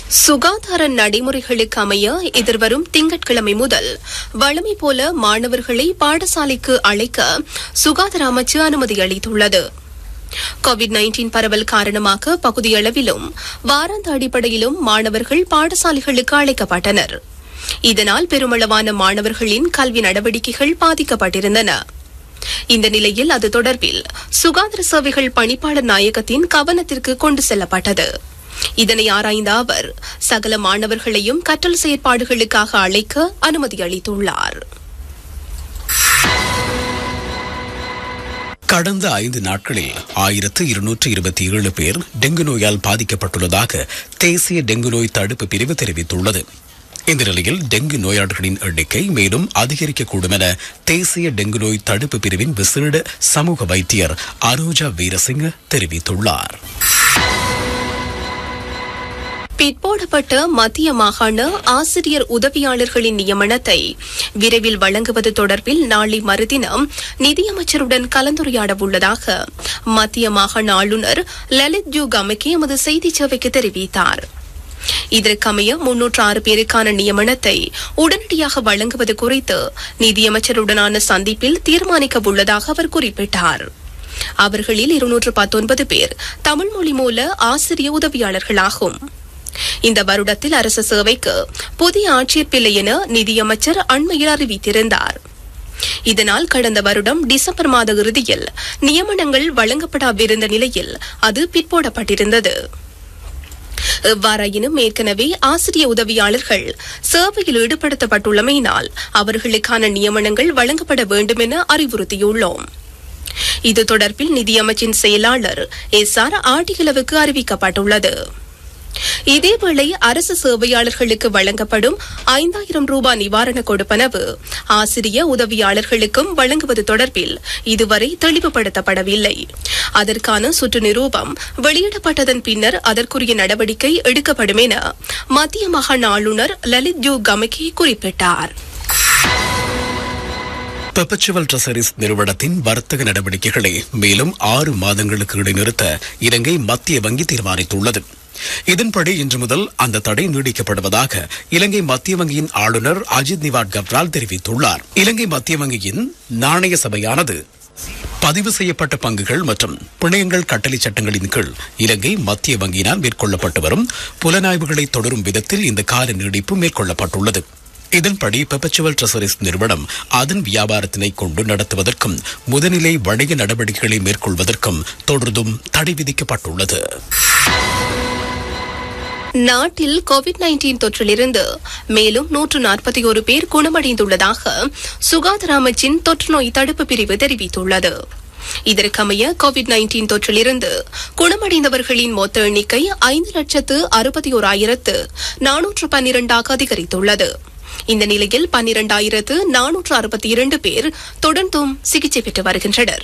சுகாதார நடைமுறைகளுக்கு அமைய எதிர்வரும் திங்கட்கிழமை முதல் வழமை போல மாணவர்களை பாடசாலைக்கு அழைக்க சுகாதார அமைச்சு அனுமதி அளித்துள்ளது கோவிட் நைன்டீன் பரவல் காரணமாக பகுதியளவிலும் வாராந்த அடிப்படையிலும் மாணவர்கள் பாடசாலைகளுக்கு அழைக்கப்பட்டனர் இதனால் பெருமளவான மாணவர்களின் கல்வி நடவடிக்கைகள் பாதிக்கப்பட்டிருந்தன இந்த நிலையில் அது தொடர்பில் சுகாதார சேவைகள் பணிப்பாளர் நாயகத்தின் கவனத்திற்கு கொண்டு செல்லப்பட்டது இதனை ஆராய்ந்த அவர் சகல மாணவர்களையும் கற்றல் செயற்பாடுகளுக்காக அழைக்க அனுமதி அளித்துள்ளார் கடந்த ஐந்து நாட்களில் ஆயிரத்து இருநூற்று இருபத்தி ஏழு பேர் டெங்கு நோயால் பாதிக்கப்பட்டுள்ளதாக தேசிய டெங்கு நோய் தடுப்பு பிரிவு தெரிவித்துள்ளது இந்த நிலையில் டெங்கு நோயாளர்களின் எண்ணிக்கை மேலும் அதிகரிக்கக்கூடும் என தேசிய டெங்கு நோய் தடுப்பு பிரிவின் விசேட சமூக வைத்தியர் அரோஜா வீரசிங்க தெரிவித்துள்ளார் பிற்போடப்பட்ட மத்திய மாகாண ஆசிரியர் உதவியாளர்களின் நியமனத்தை விரைவில் வழங்குவது தொடர்பில் நாளை மறுதினம் நிதியமைச்சருடன் கலந்துரையாட உள்ளதாக மத்திய மாகாண ஆளுநர் லலித் ஜூ கமகே எமது செய்திச் சேவைக்கு தெரிவித்தார் இதற்கமைய முன்னூற்று ஆறு பேருக்கான நியமனத்தை உடனடியாக வழங்குவது குறித்து நிதியமைச்சருடனான சந்திப்பில் தீர்மானிக்க உள்ளதாக அவர் குறிப்பிட்டார் அவர்களில் இருநூற்று பத்தொன்பது பேர் தமிழ் மொழி மூல ஆசிரிய உதவியாளர்களாகும் இந்த வருடத்தில் அரசு சேவைக்கு புதிய ஆட்சேர்ப்பில்லை என நிதியமைச்சர் அண்மையில் அறிவித்திருந்தார் இதனால் கடந்த வருடம் டிசம்பர் மாத இறுதியில் நியமனங்கள் வழங்கப்படாவிருந்த நிலையில் அது பிற்போடப்பட்டிருந்தது எவ்வாறாயினும் ஏற்கனவே ஆசிரிய உதவியாளர்கள் சேவையில் ஈடுபடுத்தப்பட்டுள்ளமையினால் அவர்களுக்கான நியமனங்கள் வழங்கப்பட வேண்டும் என அறிவுறுத்தியுள்ளோம் இது தொடர்பில் நிதியமைச்சின் செயலாளர் எஸ் ஆர் ஆட்டிகளவுக்கு அறிவிக்கப்பட்டுள்ளது இதேவேளை அரசு சேவையாளர்களுக்கு வழங்கப்படும் ஐந்தாயிரம் ரூபாய் நிவாரண கொடுப்பனவு ஆசிரிய உதவியாளர்களுக்கும் வழங்குவது தொடர்பில் இதுவரை தெளிவுபடுத்தப்படவில்லை அதற்கான சுற்று நிரூபம் வெளியிடப்பட்டதன் பின்னர் அதற்குரிய நடவடிக்கை எடுக்கப்படும் என மத்திய மாகாண ஆளுநர் லலித் ஜூ கமகே குறிப்பிட்டார் பெர்பச்சுவல் ட்ரெசரிஸ் நிறுவனத்தின் வர்த்தக நடவடிக்கைகளை மேலும் ஆறு மாதங்களுக்கு இடைநிறுத்த இலங்கை மத்திய வங்கி தீர்மானித்துள்ளது இதன்படி இன்று முதல் அந்த தடை நீடிக்கப்படுவதாக இலங்கை மத்திய வங்கியின் ஆளுநர் அஜித் நிவாட் கப்ரால் தெரிவித்துள்ளார் இலங்கை மத்திய வங்கியின் நாணய சபையானது பதிவு செய்யப்பட்ட பங்குகள் மற்றும் பிணையங்கள் கட்டளை சட்டங்களின் கீழ் இலங்கை மத்திய வங்கியினால் மேற்கொள்ளப்பட்டு வரும் புலனாய்வுகளை தொடரும் விதத்தில் இந்த கால நீடிப்பு மேற்கொள்ளப்பட்டுள்ளது இதன்படி பெர்பச்சுவல் ட்ரெசரிஸ் நிறுவனம் அதன் வியாபாரத்தினை கொண்டு நடத்துவதற்கும் முதநிலை வணிக நடவடிக்கைகளை மேற்கொள்வதற்கும் தொடர்ந்தும் தடை விதிக்கப்பட்டுள்ளது நாட்டில் கோவிட் நைன்டீன் தொற்றிலிருந்து மேலும் நூற்று நாற்பத்தி ஒரு பேர் குணமடைந்துள்ளதாக சுகாதார அமைச்சின் தொற்றுநோய் தடுப்பு பிரிவு தெரிவித்துள்ளது இதற்கமைய கோவிட் நைன்டீன் தொற்றிலிருந்து குணமடைந்தவர்களின் மொத்த எண்ணிக்கை ஐந்து லட்சத்து அறுபத்தி ஓராயிரத்து நானூற்று பன்னிரண்டாக அதிகரித்துள்ளது இந்த நிலையில் பன்னிரண்டாயிரத்து நானூற்று அறுபத்தி இரண்டு பேர் தொடர்ந்தும் சிகிச்சை பெற்று வருகின்றனர்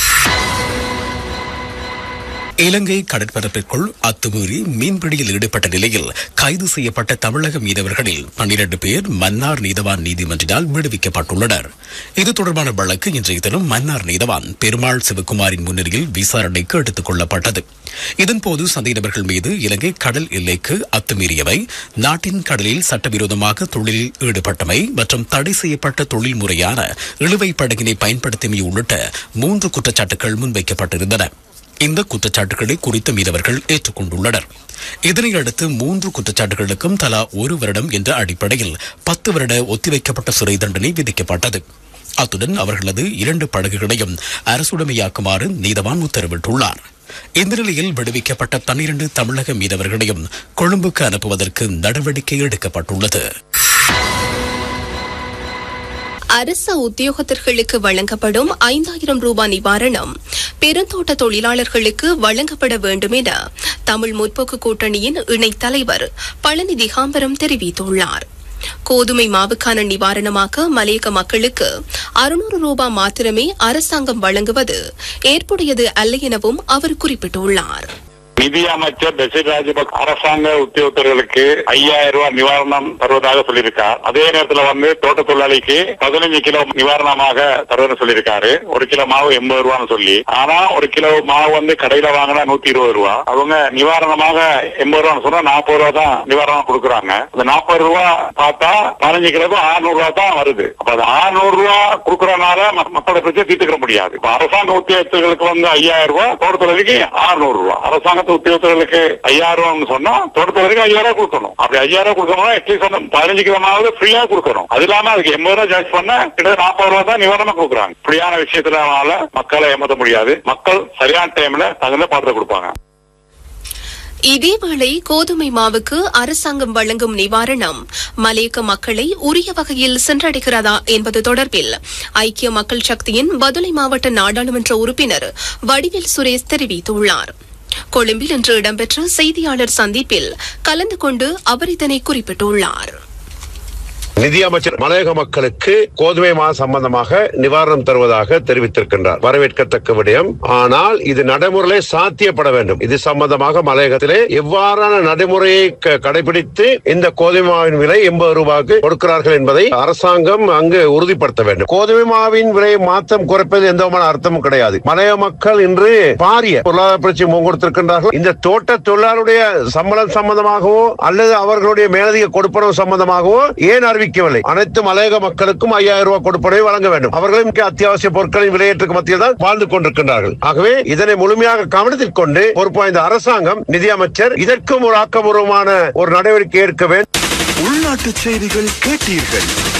இலங்கை கடற்பரப்பிற்குள் அத்துமீறி மீன்பிடியில் ஈடுபட்ட நிலையில் கைது செய்யப்பட்ட தமிழக மீனவர்களில் பன்னிரண்டு பேர் மன்னார் நீதவான் நீதிமன்றினால் விடுவிக்கப்பட்டுள்ளனர் இது தொடர்பான வழக்கு இன்றைய தினம் மன்னார் நீதவான் பெருமாள் சிவகுமாரின் முன்னிலையில் விசாரணைக்கு எடுத்துக் கொள்ளப்பட்டது இதன்போது சந்தேகநபர்கள் மீது இலங்கை கடல் எல்லைக்கு அத்துமீறியவை நாட்டின் கடலில் சட்டவிரோதமாக தொழிலில் ஈடுபட்டமை மற்றும் தடை செய்யப்பட்ட தொழில் முறையான இழுவை படகினை பயன்படுத்தியமை உள்ளிட்ட மூன்று குற்றச்சாட்டுகள் முன்வைக்கப்பட்டிருந்தன இந்த குற்றச்சாட்டுகளை குறித்த மீனவர்கள் ஏற்றுக்கொண்டுள்ளனர் இதனையடுத்து மூன்று குற்றச்சாட்டுகளுக்கும் தலா ஒரு வருடம் என்ற அடிப்படையில் பத்து வருட ஒத்திவைக்கப்பட்ட சிறை தண்டனை விதிக்கப்பட்டது அத்துடன் அவர்களது இரண்டு படகுகளையும் அரசுடைமையாக்குமாறு நீதவான் உத்தரவிட்டுள்ளார் இந்த நிலையில் விடுவிக்கப்பட்ட பன்னிரண்டு தமிழக மீனவர்களையும் கொழும்புக்கு அனுப்புவதற்கு நடவடிக்கை எடுக்கப்பட்டுள்ளது அரசு உத்தியோகத்தர்களுக்கு வழங்கப்படும் ஐந்தாயிரம் ரூபாய் நிவாரணம் பெருந்தோட்ட தொழிலாளர்களுக்கு வழங்கப்பட வேண்டும் என தமிழ் முற்போக்கு கூட்டணியின் இணைத் தலைவர் பழனி திகாம்பரம் தெரிவித்துள்ளார் கோதுமை மாவுக்கான நிவாரணமாக மலையக மக்களுக்கு அறுநூறு ரூபாய் மாத்திரமே அரசாங்கம் வழங்குவது ஏற்புடையது அல்ல எனவும் அவர் குறிப்பிட்டுள்ளார் நிதி அமைச்சர் பஷீர் ராஜபக்ச அரசாங்க உத்தியோகத்தர்களுக்கு ஐயாயிரம் ரூபாய் நிவாரணம் தருவதாக சொல்லியிருக்கார் அதே நேரத்துல வந்து தோட்ட தொழிலாளிக்கு பதினஞ்சு கிலோ நிவாரணமாக தருவதுன்னு சொல்லியிருக்காரு ஒரு கிலோ மாவு எண்பது ரூபான்னு சொல்லி ஆனா ஒரு கிலோ மாவு வந்து கடையில வாங்கினா நூத்தி இருபது ரூபா அவங்க நிவாரணமாக எண்பது ரூபான்னு சொன்னா நாற்பது ரூபா தான் நிவாரணம் கொடுக்குறாங்க அந்த நாற்பது ரூபா பார்த்தா பதினஞ்சு கிலோக்கு ஆறுநூறு ரூபா தான் வருது அப்ப அது ஆறுநூறு ரூபா கொடுக்கறதுனால ம- மக்களோட பிரச்சனை தீர்த்துக்க முடியாது இப்ப அரசாங்க உத்தியோகத்தர்களுக்கு வந்து ஐயாயிரம் ரூபாய் தோட்டத்தொழிலுக்கு ஆறுநூறு ரூபாய் அரசாங்கத்து உத்தியோகத்தர்களுக்கு ஐயாயிரம் ரூபான்னு சொன்னா தோட்டத்தொழிலுக்கு ஐயாயிரம் ரூபாய் கொடுக்கணும் அப்படி ஐயாயிரம் ரூபாய் கொடுக்கணும்னா அட்லீஸ்ட் வந்து பதினஞ்சு கிலோமாவது ஃப்ரீயா கொடுக்கணும் அது இல்லாம அதுக்கு எண்பது ரூபாய் சார்ஜ் பண்ண கிட்ட நாற்பது ரூபாய் தான் நிவாரணம் கொடுக்குறாங்க இப்படியான விஷயத்தினால மக்களை ஏமாத்த முடியாது மக்கள் சரியான டைம்ல தகுந்த பாத்திரம் கொடுப்பாங்க இதேவேளை கோதுமை மாவுக்கு அரசாங்கம் வழங்கும் நிவாரணம் மலேக்க மக்களை உரிய வகையில் சென்றடைகிறதா என்பது தொடர்பில் ஐக்கிய மக்கள் சக்தியின் பதுளை மாவட்ட நாடாளுமன்ற உறுப்பினர் வடிவேல் சுரேஷ் தெரிவித்துள்ளார் கொழும்பில் இன்று இடம்பெற்ற செய்தியாளர் சந்திப்பில் கலந்து கொண்டு அவர் இதனை குறிப்பிட்டுள்ளார் நிதியமைச்சர் மலையக மக்களுக்கு கோதுமை மா சம்பந்தமாக நிவாரணம் தருவதாக தெரிவித்திருக்கின்றார் வரவேற்கத்தக்க விடயம் ஆனால் இது நடைமுறையிலே சாத்தியப்பட வேண்டும் இது சம்பந்தமாக மலையகத்திலே எவ்வாறான நடைமுறையை க- கடைபிடித்து இந்த கோதுமை மாவின் விலை எண்பது ரூபாய்க்கு கொடுக்கிறார்கள் என்பதை அரசாங்கம் அங்கு உறுதிப்படுத்த வேண்டும் கோதுமை மாவின் விலையை மாற்றம் குறைப்பது எந்த விதமான அர்த்தமும் கிடையாது மலையக மக்கள் இன்று பாரிய பொருளாதார பிரச்சனை முன்கொடுத்திருக்கின்றார்கள் இந்த தோட்ட தொழிலாளருடைய சம்பளம் சம்பந்தமாகவோ அல்லது அவர்களுடைய மேலதிக கொடுப்பனவு சம்பந்தமாகவோ ஏன் அறிவிக்கவில்லை அனைத்து மலையக மக்களுக்கும் ஐயாயிரம் ரூபாய் கொடுப்பனவை வழங்க வேண்டும் அவர்களும் மிக அத்தியாவசிய பொருட்களின் விலையேற்றுக்கு மத்தியில் தான் வாழ்ந்து கொண்டிருக்கின்றார்கள் ஆகவே இதனை முழுமையாக கவனத்தில் கொண்டு பொறுப்பு வாய்ந்த அரசாங்கம் நிதியமைச்சர் இதற்கும் ஒரு ஆக்கபூர்வமான ஒரு நடவடிக்கை எடுக்க வேண்டும் உள்நாட்டு செய்திகள் கேட்டீர்கள்